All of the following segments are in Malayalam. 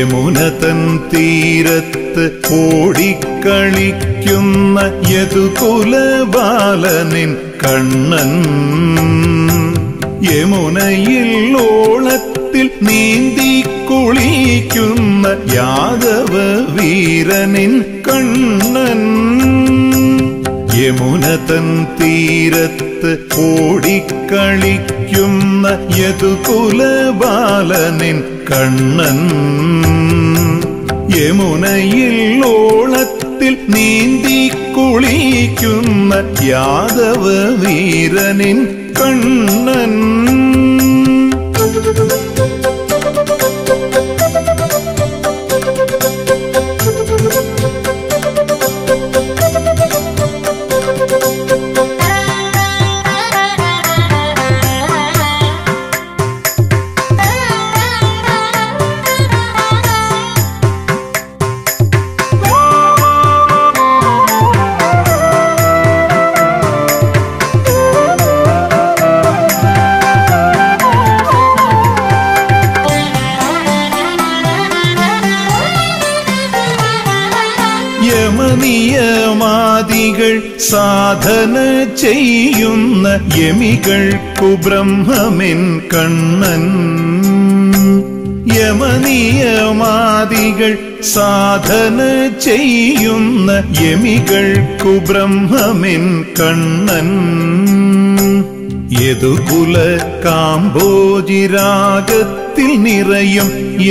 യമുന തൻ തീരത്ത് ഓടിക്കളിക്കുന്ന യദുകുലബാലനിൻ കണ്ണൻ യമുനയിൽ ഓളത്തിൽ നീന്തി കുളിക്കുന്ന യാദവ വീരനിൻ കണ്ണൻ യമുന തൻ തീരത്ത് ഓടിക്കളിക്കുന്ന യദുകുലബാലനിൻ കണ്ണൻ യമുനയിൽ ഓളത്തിൽ നീന്തി കുളിക്കുന്ന യാദവ വീരനിൻ കണ്ണൻ യമനിയമാദികൾ സാധന ചെയ്യുന്ന യമികൾക്കു ബ്രഹ്മമിൻ കണ്ണൻ യമനിയമാദികൾ സാധന ചെയ്യുന്ന യമികൾക്കു ബ്രഹ്മമിൻ കണ്ണൻ യദുകുല കാമ്പോജിരാഗത്തിൽ നിറയും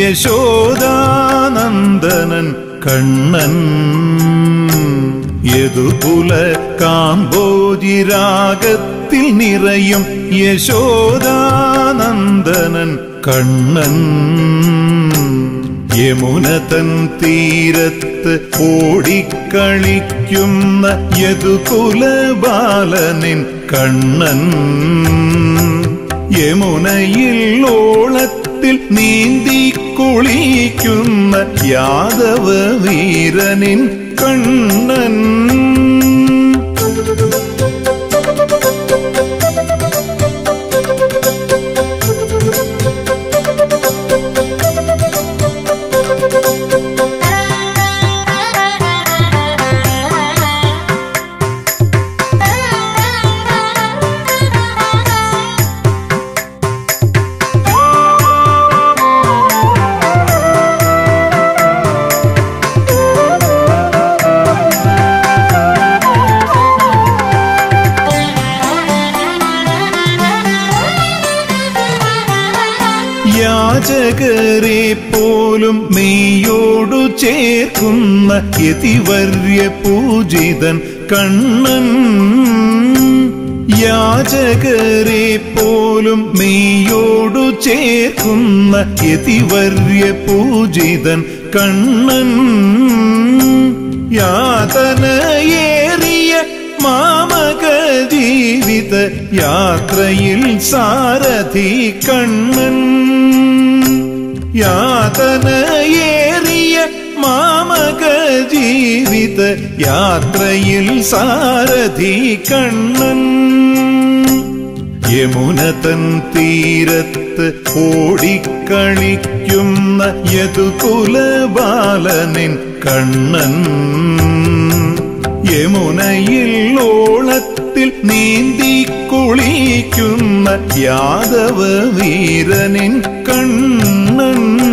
യശോദാനന്ദനൻ കണ്ണൻ യദുകുല കാമ്പോജിരാഗത്തിൽ നിറയും യശോദാനന്ദനൻ കണ്ണൻ യമുന തൻ തീരത്ത് ഓടിക്കളിക്കുന്ന യദുകുലബാലനിൻ കണ്ണൻ യമുനയിൽ ഓളത്തിൽ നീന്തി കുളിക്കുന്ന യാദവ വീരനിൻ കണ്ണൻ യാചകരെ പോലും മെയ്യോടു ചേർക്കുന്ന യതിവര്യ പൂജിതൻ കണ്ണൻ യാചകരെ പോലും മെയ്യോടു ചേർക്കുന്ന യതിവര്യ പൂജിതൻ കണ്ണൻ യാതനയേറിയ മാമക ജീവിത യാത്രയിൽ സാരഥി കണ്ണൻ യാതനയേറിയ മാമക ജീവിത യാത്രയിൽ സാരഥി കണ്ണൻ യമുന തൻ തീരത്ത് ഓടിക്കളിക്കുന്ന യദുകുലബാലനിൻ കണ്ണൻ യമുനയിൽ ഓളത്തിൽ നീന്തി കുളിക്കുന്ന യാദവ വീരനിൻ കണ്ണൻ